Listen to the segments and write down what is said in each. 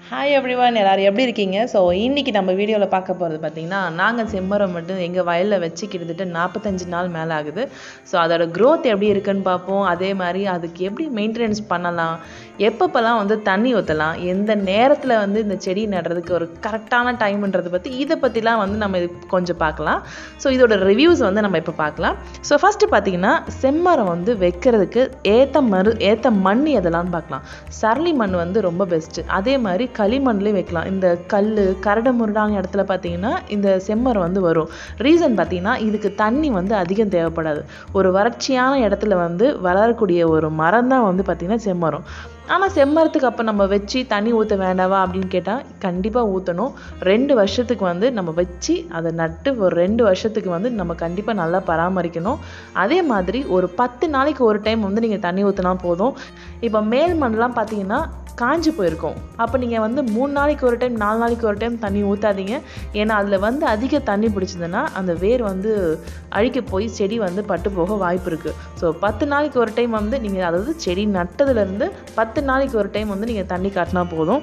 hi everyone எல்லாரும் எப்படி இருக்கீங்க ஸோ இன்னைக்கு நம்ம வீடியோவில் பார்க்க போகிறது பார்த்தீங்கன்னா நாங்கள் செம்மரம் மட்டும் எங்கள் வயலில் வச்சு கிட்டத்தட்ட நாற்பத்தஞ்சு நாள் மேலே ஆகுது ஸோ அதோட growth எப்படி இருக்குன்னு பார்ப்போம் அதே மாதிரி அதுக்கு எப்படி மெயின்டெனன்ஸ் பண்ணலாம் எப்பப்பெல்லாம் வந்து தண்ணி ஊற்றலாம் எந்த நேரத்தில் வந்து இந்த செடி நடுறதுக்கு ஒரு கரெக்டான டைம்ன்றதை பற்றி இதை பற்றிலாம் வந்து நம்ம இது கொஞ்சம் பார்க்கலாம் ஸோ இதோட ரிவ்யூஸ் வந்து நம்ம இப்போ பார்க்கலாம் ஸோ ஃபஸ்ட்டு பார்த்தீங்கன்னா செம்மரம் வந்து வைக்கிறதுக்கு ஏற்ற மரு ஏற்ற மண் எதெல்லாம் பார்க்கலாம் சரளி மண் வந்து ரொம்ப பெஸ்ட்டு அதே மாதிரி களிமண்லேயும் வைக்கலாம் இந்த கல் கரடு முரடான இடத்துல பார்த்தீங்கன்னா இந்த செம்மரம் வந்து வரும் ரீசன் பார்த்தீங்கன்னா இதுக்கு தண்ணி வந்து அதிகம் தேவைப்படாது ஒரு வறட்சியான இடத்துல வந்து வளரக்கூடிய ஒரு மரம் தான் வந்து பார்த்திங்கன்னா செம்மரம் ஆனால் செம்மரத்துக்கு அப்போ நம்ம வச்சு தண்ணி ஊற்ற வேண்டாவா அப்படின்னு கேட்டால் கண்டிப்பாக ஊற்றணும் ரெண்டு வருஷத்துக்கு வந்து நம்ம வச்சு அதை நட்டு ஒரு ரெண்டு வருஷத்துக்கு வந்து நம்ம கண்டிப்பாக நல்லா பராமரிக்கணும் அதே மாதிரி ஒரு பத்து நாளைக்கு ஒரு டைம் வந்து நீங்கள் தண்ணி ஊற்றினா போதும் இப்போ மேல் மண்ணெலாம் பார்த்தீங்கன்னா காஞ்சு போயிருக்கும் அப்போ நீங்கள் வந்து மூணு நாளைக்கு ஒரு டைம் நாலு நாளைக்கு ஒரு டைம் தண்ணி ஊற்றாதீங்க ஏன்னா அதில் வந்து அதிக தண்ணி பிடிச்சதுன்னா அந்த வேர் வந்து அழுகி போய் செடி வந்து பட்டு போக வாய்ப்பு இருக்குது ஸோ பத்து நாளைக்கு ஒரு டைம் வந்து நீங்கள் அதாவது செடி நட்டதுலேருந்து பத்து நாளைக்கு ஒரு டைம் வந்து நீங்கள் தண்ணி காட்டினா போதும்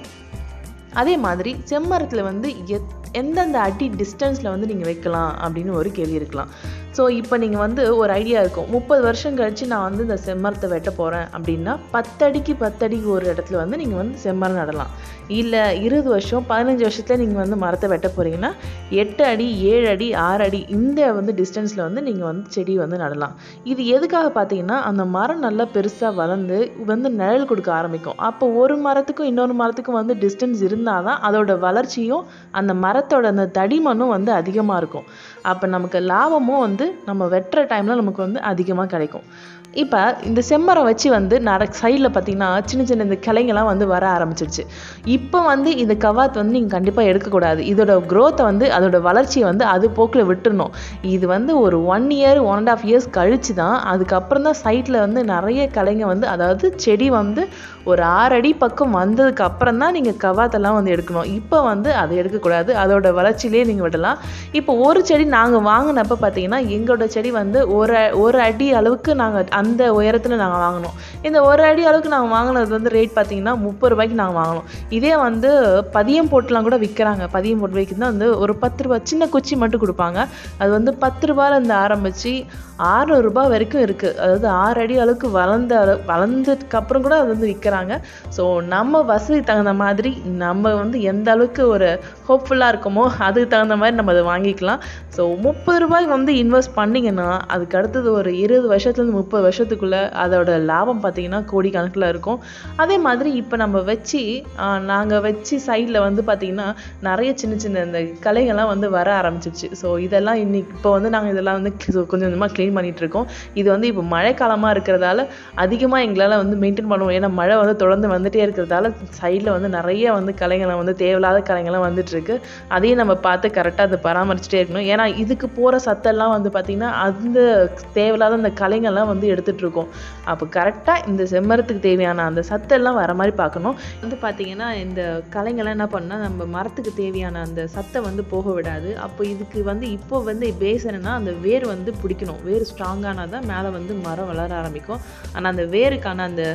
அதே மாதிரி செம்மரத்தில் வந்து எத் எந்தெந்த அடி டிஸ்டன்ஸில் வந்து நீங்கள் வைக்கலாம் அப்படின்னு ஒரு கேள்வி இருக்கலாம் ஸோ இப்போ நீங்கள் வந்து ஒரு ஐடியா இருக்கும் முப்பது வருஷம் கழித்து நான் வந்து இந்த செம்மரத்தை வெட்ட போகிறேன் அப்படின்னா பத்தடிக்கு பத்தடிக்கு ஒரு இடத்துல வந்து நீங்கள் வந்து செம்மரம் நடலாம் இல்லை இருபது வருஷம் பதினஞ்சு வருஷத்தில் நீங்கள் வந்து மரத்தை வெட்ட போகிறீங்கன்னா எட்டு அடி ஏழு அடி ஆறு அடி இந்த வந்து டிஸ்டன்ஸில் வந்து நீங்கள் வந்து செடி வந்து நடலாம் இது எதுக்காக பார்த்தீங்கன்னா அந்த மரம் நல்லா பெருசாக வளர்ந்து வந்து நிழல் கொடுக்க ஆரம்பிக்கும் அப்போ ஒரு மரத்துக்கும் இன்னொரு மரத்துக்கும் வந்து டிஸ்டன்ஸ் இருந்தால் தான் அதோட வளர்ச்சியும் அந்த மரத்தோட அந்த தடிமனும் வந்து அதிகமாக இருக்கும் அப்போ நமக்கு லாபமும் வந்து நம்ம வெட்டுற டைமில் நமக்கு வந்து அதிகமாக கிடைக்கும் இப்போ இந்த செம்மரம் வச்சு வந்து நட சைடில் பார்த்தீங்கன்னா சின்ன சின்ன இந்த கிளைங்கெல்லாம் வந்து வர ஆரம்பிச்சிருச்சு இப்போ வந்து இந்த கவாத் வந்து நீங்கள் கண்டிப்பாக எடுக்கக்கூடாது இதோட க்ரோத்தை வந்து அதோட வளர்ச்சியை வந்து அது போக்கில் விட்டுறணும் இது வந்து ஒரு one year one and half years கழிச்சு தான் அதுக்கப்புறம் தான் சைட்டில் வந்து நிறைய கிளைங்க வந்து அதாவது செடி வந்து ஒரு ஆறு அடி பக்கம் வந்ததுக்கு அப்புறம் தான் நீங்கள் கவாத்தெல்லாம் வந்து எடுக்கணும் இப்போ வந்து அதை எடுக்கக்கூடாது அதோட வளர்ச்சியிலே நீங்கள் விடலாம் இப்போ ஒரு செடி நாங்கள் வாங்கினப்ப பார்த்தீங்கன்னா எங்களோட செடி வந்து ஒரு ஒரு அடி அளவுக்கு நாங்கள் அந்த உயரத்தில் நாங்கள் வாங்கினோம் இந்த ஒரு அடி அளவுக்கு நாங்கள் வாங்கினது வந்து ரேட் பார்த்தீங்கன்னா முப்பது ரூபாய்க்கு நாங்கள் வாங்கினோம் இதே வந்து பதியம் போட்டுலாம் கூட விற்கிறாங்க பதியம் போட்டு வைக்கிறது வந்து ஒரு பத்து ரூபா சின்ன குச்சி மட்டும் கொடுப்பாங்க அது வந்து பத்து ரூபாயிலேருந்து ஆரம்பித்து ஆறுநூறுபா வரைக்கும் இருக்குது அதாவது ஆறு அடி அளவுக்கு வளர்ந்த அளவு வளர்ந்ததுக்கு அப்புறம் கூட அது வந்து விற்கிறாங்க ஸோ நம்ம வசதி தகுந்த மாதிரி நம்ம வந்து எந்த அளவுக்கு ஒரு ஹோப்ஃபுல்லாக இருக்குமோ அதுக்கு தகுந்த மாதிரி நம்ம அதை வாங்கிக்கலாம் ஸோ முப்பது ரூபாய்க்கு வந்து இன்வெஸ்ட் பண்ணிங்கன்னா அதுக்கு அடுத்தது ஒரு இருபது வருஷத்துலேருந்து முப்பது வருஷத்துக்குள்ளே அதோட லாபம் பார்த்தீங்கன்னா கோடிக்கணக்கில் இருக்கும் அதே மாதிரி இப்போ நம்ம வச்சு நாங்கள் வச்சு சைடில் வந்து பார்த்திங்கன்னா நிறைய சின்ன சின்ன இந்த கலைகள்லாம் வந்து வர ஆரம்பிச்சிருச்சு ஸோ இதெல்லாம் இன்னைக்கு இப்போ வந்து நாங்கள் இதெல்லாம் வந்து கொஞ்சம் கொஞ்சமாக க்ளீன் பண்ணிகிட்டு இருக்கோம் இது வந்து இப்போ மழைக்காலமாக இருக்கிறதால அதிகமாக எங்களால் வந்து மெயின்டைன் பண்ணுவோம் ஏன்னா மழை வந்து தொடர்ந்து வந்துட்டே இருக்கிறதால சைடில் வந்து நிறைய வந்து கலைகளை வந்து தேவையில்லாத கலைகள்லாம் வந்துட்டு இருக்கு அதையும் நம்ம பார்த்து கரெக்டாக அதை பராமரிச்சுட்டே இருக்கணும் ஏன்னா இதுக்கு போகிற சத்தெல்லாம் வந்து பார்த்திங்கன்னா அந்த தேவையில்லாத அந்த கலைகள்லாம் வந்து எடுத்துகிட்டு இருக்கோம் அப்போ கரெக்டாக இந்த செம்மரத்துக்கு தேவையான அந்த சத்தெல்லாம் வர மாதிரி பார்க்கணும் வந்து பார்த்திங்கன்னா இந்த கலைங்கள்லாம் என்ன பண்ணால் நம்ம மரத்துக்கு தேவையான அந்த சத்தை வந்து போக விடாது அப்போ இதுக்கு வந்து இப்போ வந்து பேஸ் என்னன்னா அந்த வேர் வந்து பிடிக்கணும் வேர் ஸ்ட்ராங்கானால் தான் மேலே வந்து மரம் வளர ஆரம்பிக்கும் ஆனால் அந்த வேருக்கான அந்த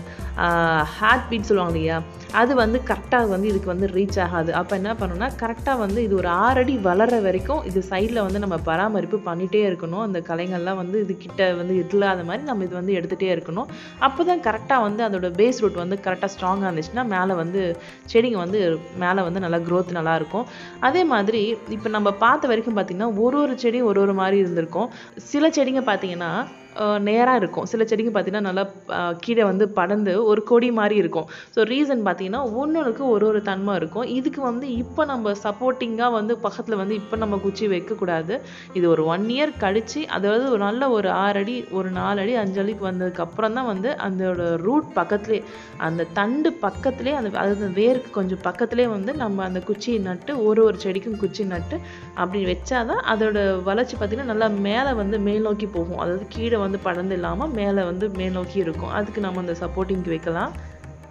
ஹார்ட் பீட் சொல்லுவாங்க இல்லையா அது வந்து கரெக்டாக வந்து இதுக்கு வந்து ரீச் ஆகாது அப்போ என்ன பண்ணணும்னா கரெக்டாக வந்து இது ஒரு ஆறடி வளர்கிற வரைக்கும் இது சைடில் வந்து நம்ம பராமரிப்பு பண்ணிகிட்டே இருக்கணும் அந்த கலைங்கள்லாம் வந்து இது கிட்ட வந்து இல்லாத மாதிரி நம்ம இது வந்து எடுத்துகிட்டே இருக்கணும் அப்போ தான் கரெக்டாக வந்து அதோட பேஸ் ரூட் வந்து கரெக்டாக ஸ்ட்ராங்காக இருந்துச்சுன்னா மேலே வந்து செடிங்க வந்து மேலே வந்து நல்லா க்ரோத் நல்லாயிருக்கும் அதே மாதிரி இப்போ நம்ம பார்த்த வரைக்கும் பார்த்திங்கன்னா ஒரு ஒரு செடியும் ஒரு ஒரு மாதிரி இருந்திருக்கும் சில செடிங்க பார்த்தீங்கன்னா நேராக இருக்கும் சில செடிங்க பார்த்தீங்கன்னா நல்லா கீழே வந்து படர்ந்து ஒரு கொடி மாதிரி இருக்கும் ஸோ ரீசன் பார்த்தீங்கன்னா ஒன்னொன்றுக்கு ஒரு ஒரு தன்மை இருக்கும் இதுக்கு வந்து இப்போ நம்ம சப்போர்ட்டிங்காக வந்து பக்கத்தில் வந்து இப்போ நம்ம குச்சி வைக்கக்கூடாது இது ஒரு ஒன் இயர் கழித்து அதாவது ஒரு நல்ல ஒரு ஆறு அடி ஒரு நாலு அடி அஞ்சு அடிக்கு வந்ததுக்கு அப்புறம் தான் வந்து அதோட ரூட் பக்கத்துலேயே அந்த தண்டு பக்கத்துலேயே அந்த அதாவது வேருக்கு கொஞ்சம் பக்கத்துலேயே வந்து நம்ம அந்த குச்சியை நட்டு ஒரு ஒரு செடிக்கும் குச்சி நட்டு அப்படி வச்சாதான் அதோட வளர்ச்சி பார்த்திங்கன்னா நல்லா மேலே வந்து மேல் நோக்கி போகும் அதாவது கீழே வந்து படர்ந்து இல்லாமல் மேலே வந்து மேல் நோக்கி இருக்கும் அதுக்கு நம்ம அந்த சப்போர்ட்டிங்க்கு வைக்கலாம்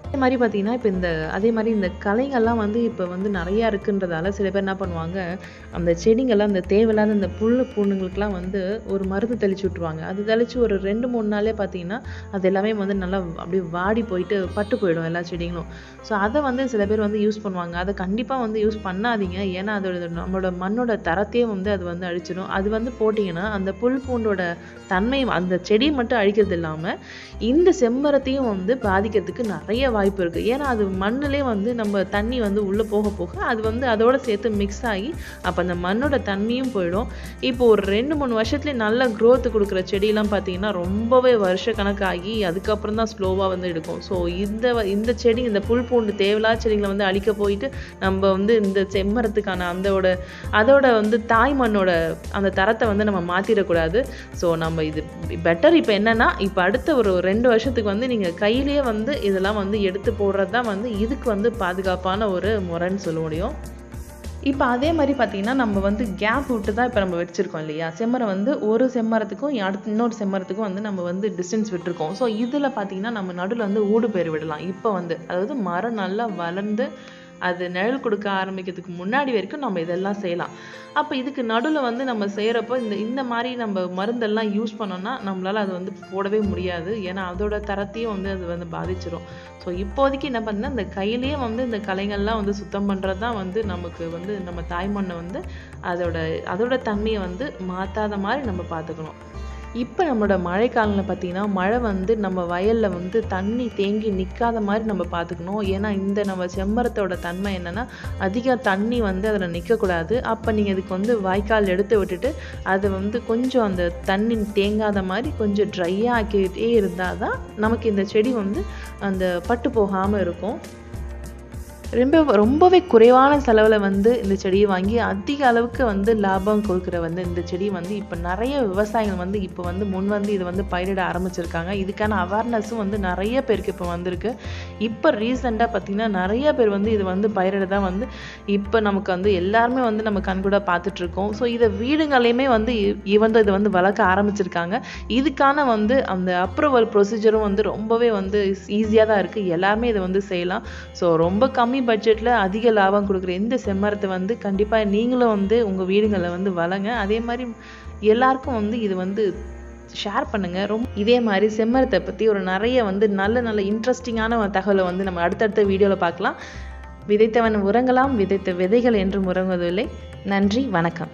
அதே மாதிரி பார்த்தீங்கன்னா இப்போ இந்த அதே மாதிரி இந்த களைங்கள்லாம் வந்து இப்போ வந்து நிறையா இருக்குன்றதால சில பேர் என்ன பண்ணுவாங்க அந்த செடிங்கெல்லாம் அந்த தேவையில்லாத இந்த புல் பூண்டுங்களுக்குலாம் வந்து ஒரு மருந்து தெளிச்சு விட்ருவாங்க அது தெளிச்சு ஒரு ரெண்டு மூணு நாளே பார்த்தீங்கன்னா அது எல்லாமே வந்து நல்லா அப்படியே வாடி போயிட்டு பட்டு போயிடும் எல்லா செடிங்களும் ஸோ அதை வந்து சில பேர் வந்து யூஸ் பண்ணுவாங்க அதை கண்டிப்பாக வந்து யூஸ் பண்ணாதீங்க ஏன்னா அதோட நம்மளோட மண்ணோட தரத்தையே வந்து அது வந்து அழிச்சிடும் அது வந்து போட்டிங்கன்னா அந்த புல் பூண்டோட தன்மை அந்த செடியை மட்டும் அழிக்கிறது இல்லாமல் இந்த செம்மரத்தையும் வந்து பாதிக்கிறதுக்கு நிறைய வாய்ப்பு இருக்குது ஏன்னா அது மண்ணிலே வந்து நம்ம தண்ணி வந்து உள்ளே போக போக அது வந்து அதோட சேர்த்து மிக்ஸ் ஆகி அப்போ அந்த மண்ணோட தன்மையும் போயிடும் இப்போ ஒரு ரெண்டு மூணு வருஷத்துலேயே நல்ல growth கொடுக்குற செடியெல்லாம் பார்த்தீங்கன்னா ரொம்பவே வருஷ கணக்காகி அதுக்கப்புறம் தான் ஸ்லோவாக வந்து எடுக்கும் ஸோ இந்த வ- இந்த செடி இந்த புல் பூண்டு தேவையில்லாத செடிகளை வந்து அழிக்க போயிட்டு நம்ம வந்து இந்த செம்மரத்துக்கான அந்தோட அதோட வந்து தாய் மண்ணோட அந்த தரத்தை வந்து நம்ம மாற்றிடக்கூடாது ஸோ நம்ம இது பெட்டர் இப்போ என்னன்னா இப்போ அடுத்த ஒரு ரெண்டு வருஷத்துக்கு வந்து நீங்கள் கையிலேயே வந்து இதெல்லாம் வந்து எடுத்து போடுறது தான் வந்து இதுக்கு வந்து பாதுகாப்பான ஒரு முறைன்னு சொல்ல முடியும் இப்போ அதே மாதிரி பார்த்தீங்கன்னா நம்ம வந்து கேப் விட்டு தான் இப்போ நம்ம வச்சுருக்கோம் இல்லையா செம்மரம் வந்து ஒரு செம்மரத்துக்கும் அடுத்து இன்னொரு செம்மரத்துக்கும் வந்து நம்ம வந்து டிஸ்டன்ஸ் விட்டுருக்கோம் ஸோ இதில் பார்த்தீங்கன்னா நம்ம நடுவில் வந்து ஊடு பயிர் விடலாம் இப்போ வந்து அதாவது மரம் நல்லா வளர்ந்து அது நிழல் கொடுக்க ஆரம்பிக்கிறதுக்கு முன்னாடி வரைக்கும் நம்ம இதெல்லாம் செய்யலாம் அப்போ இதுக்கு நடுவில் வந்து நம்ம செய்கிறப்போ இந்த இந்த மாதிரி நம்ம மருந்தெல்லாம் யூஸ் பண்ணோம்னா நம்மளால அது வந்து போடவே முடியாது ஏன்னா அதோட தரத்தையும் வந்து அது வந்து பாதிச்சிடும் ஸோ இப்போதைக்கு என்ன பண்ணா இந்த கையிலேயே வந்து இந்த கலைகள்லாம் வந்து சுத்தம் பண்ணுறது தான் வந்து நமக்கு வந்து நம்ம தாய்மண்ணை வந்து அதோட அதோட தன்மையை வந்து மாற்றாத மாதிரி நம்ம பார்த்துக்கணும் இப்போ நம்மளோட மழைக்காலம்ல பார்த்தீங்கன்னா மழை வந்து நம்ம வயலில் வந்து தண்ணி தேங்கி நிற்காத மாதிரி நம்ம பார்த்துக்கணும் ஏன்னா இந்த நம்ம செம்மரத்தோட தன்மை என்னன்னா அதிக தண்ணி வந்து அதில் நிற்கக்கூடாது அப்போ நீங்கள் இதுக்கு வந்து வாய்க்கால் எடுத்து விட்டுட்டு அதை வந்து கொஞ்சம் அந்த தண்ணி தேங்காத மாதிரி கொஞ்சம் ட்ரையாக ஆக்கிட்டே இருந்தால் தான் நமக்கு இந்த செடி வந்து அந்த பட்டு போகாமல் இருக்கும் ரொம்ப ரொம்பவே குறைவான செலவில் வந்து இந்த செடியை வாங்கி அதிக அளவுக்கு வந்து லாபம் கொடுக்குற வந்து இந்த செடி வந்து இப்போ நிறைய விவசாயிகள் வந்து இப்போ வந்து முன் வந்து இதை வந்து பயிரிட ஆரம்பிச்சிருக்காங்க இதுக்கான அவேர்னஸும் வந்து நிறைய பேருக்கு இப்போ வந்திருக்கு இப்போ ரீசெண்டாக பார்த்தீங்கன்னா நிறைய பேர் வந்து இது வந்து பயிரிட தான் வந்து இப்போ நமக்கு வந்து எல்லாருமே வந்து நம்ம கண்கூட பார்த்துட்டு இருக்கோம் ஸோ இதை வீடுகளையுமே வந்து இவன் இதை வந்து வளர்க்க ஆரம்பிச்சிருக்காங்க இதுக்கான வந்து அந்த அப்ரூவல் ப்ரொசீஜரும் வந்து ரொம்பவே வந்து ஈஸியாக தான் இருக்குது எல்லாருமே இதை வந்து செய்யலாம் ஸோ ரொம்ப கம்மி பட்ஜெட்டில் அதிக லாபம் கொடுக்குற இந்த செம்மரத்தை வந்து கண்டிப்பாக நீங்களும் வந்து உங்கள் வீடுகளில் வந்து வளங்க அதே மாதிரி எல்லாருக்கும் வந்து இது வந்து ஷேர் பண்ணுங்க ரொம்ப இதே மாதிரி செம்மரத்தை பற்றி ஒரு நிறைய வந்து நல்ல நல்ல இன்ட்ரெஸ்டிங்கான தகவலை வந்து நம்ம அடுத்தடுத்த வீடியோவில் பார்க்கலாம் விதைத்தவன் உறங்கலாம் விதைத்த விதைகள் என்றும் உறங்குவதில்லை நன்றி வணக்கம்